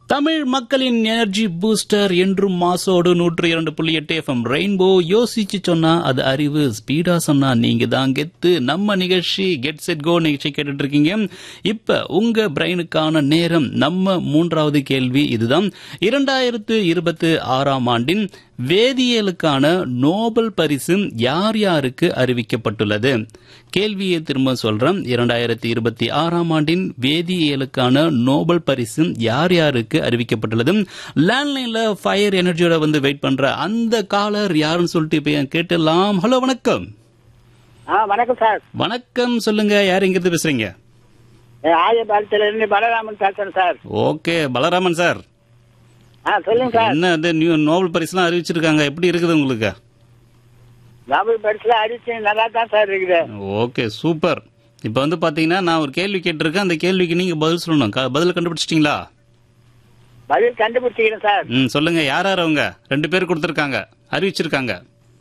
தமிழ் மக்களின் energy booster என்றும் மாசோடு நூற்று இரண்டு புள்ளி எட்டு எஃப்எம் ரெயின்போ யோசிச்சு சொன்னா அது அறிவு ஸ்பீடா சொன்னா நீங்க தான் கெத்து நம்ம நிகழ்ச்சி கெட் செட் கோ நிகழ்ச்சி கேட்டுட்டு இருக்கீங்க இப்ப உங்க பிரெயினுக்கான நேரம் நம்ம மூன்றாவது கேள்வி இதுதான் இரண்டாயிரத்து இருபத்தி ஆறாம் ஆண்டின் வேதியியலுக்கான நோபல் பரிசு யார் யாருக்கு அறிவிக்கப்பட்டுள்ளது கேள்வியை திரும்ப சொல்றேன் இரண்டாயிரத்தி இருபத்தி ஆறாம் ஆண்டின் வேதியியலுக்கான நோபல் பரிசு யார் யாருக்கு அறிவிக்கப்பட்டுள்ளது லேண்ட்லைன்ல ஃபயர் எனர்ஜியோட வந்து வெயிட் பண்ற அந்த காலர் யாருன்னு சொல்லிட்டு இப்ப கேட்டுலாம் ஹலோ வணக்கம் ஆ வணக்கம் சார் வணக்கம் சொல்லுங்க யார் இங்கிருந்து பேசுறீங்க ஆயபாலத்துல இருந்து பலராமன் பேசுறேன் சார் ஓகே பலராமன் சார் ஆ சொல்லுங்க சார் என்ன அது நியூ நோபல் பரிசுலாம் அறிவிச்சிருக்காங்க எப்படி இருக்குது உங்களுக்கு நோபல் பரிசுல அடிச்சு நல்லா தான் சார் இருக்குது ஓகே சூப்பர் இப்போ வந்து பாத்தீங்கன்னா நான் ஒரு கேள்வி கேட்டிருக்கேன் அந்த கேள்விக்கு நீங்க பதில் சொல்லணும் க- பதில் கண்டுபிடிச்சிட்டீங்களா பதில் கண்டுபிடிச்சிக்கிறேன் சார் ம் சொல்லுங்க யார் யார் அவங்க ரெண்டு பேர் கொடுத்துருக்காங்க அறிவிச்சிருக்காங்க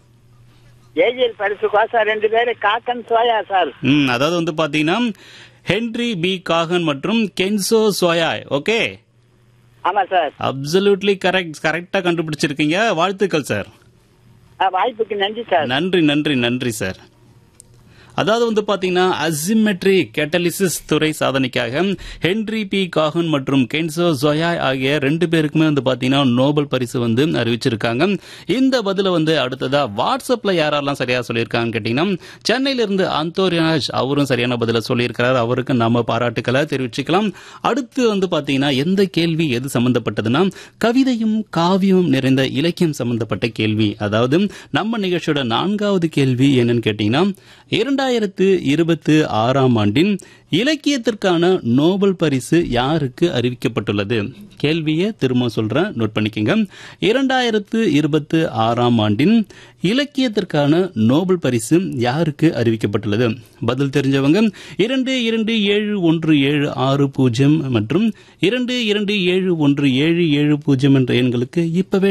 ஏஜிஎல் பரிசு கோசா ரெண்டு பேரு காக்கன் சோயா சார் ம் அதாவது வந்து பாத்தீங்கன்னா ஹென்ரி பி காகன் மற்றும் கென்சோ சோயாய் ஓகே ஆமா சார் அப்சல்யூட்லி கரெக்ட் கரெக்டா கண்டுபிடிச்சிருக்கீங்க வாழ்த்துக்கள் சார் ஆ, வாய்ப்புக்கு நன்றி சார் நன்றி நன்றி நன்றி சார் அதாவது வந்து பாத்தீங்கன்னா அசிமெட்ரி கேட்டலிசிஸ் துறை சாதனைக்காக ஹென்ரி பி காகன் மற்றும் கென்சோ ஜொயாய் ஆகிய ரெண்டு பேருக்குமே வந்து பாத்தீங்கன்னா நோபல் பரிசு வந்து அறிவிச்சிருக்காங்க இந்த பதில வந்து அடுத்ததா வாட்ஸ்அப்ல யாரெல்லாம் சரியா சொல்லியிருக்காங்கன்னு கேட்டீங்கன்னா சென்னையில இருந்து அந்தோரியாஜ் அவரும் சரியான பதில சொல்லியிருக்கிறார் அவருக்கு நம்ம பாராட்டுக்களை தெரிவிச்சுக்கலாம் அடுத்து வந்து பாத்தீங்கன்னா எந்த கேள்வி எது சம்பந்தப்பட்டதுன்னா கவிதையும் காவியமும் நிறைந்த இலக்கியம் சம்பந்தப்பட்ட கேள்வி அதாவது நம்ம நிகழ்ச்சியோட நான்காவது கேள்வி என்னன்னு கேட்டீங்கன்னா இரண்டாயிரத்து இருபத்தி ஆறாம் ஆண்டின் இலக்கியத்திற்கான நோபல் பரிசு யாருக்கு அறிவிக்கப்பட்டுள்ளது கேள்வியை திரும்ப சொல்றேன் நோட் பண்ணிக்கோங்க இரண்டாயிரத்து இருபத்தி ஆறாம் ஆண்டின் இலக்கியத்திற்கான நோபல் பரிசு யாருக்கு அறிவிக்கப்பட்டுள்ளது பதில் தெரிஞ்சவங்க இரண்டு இரண்டு ஏழு ஒன்று ஏழு ஆறு பூஜ்ஜியம் மற்றும் இரண்டு இரண்டு ஏழு ஒன்று ஏழு ஏழு பூஜ்ஜியம் என்ற எண்களுக்கு இப்பவே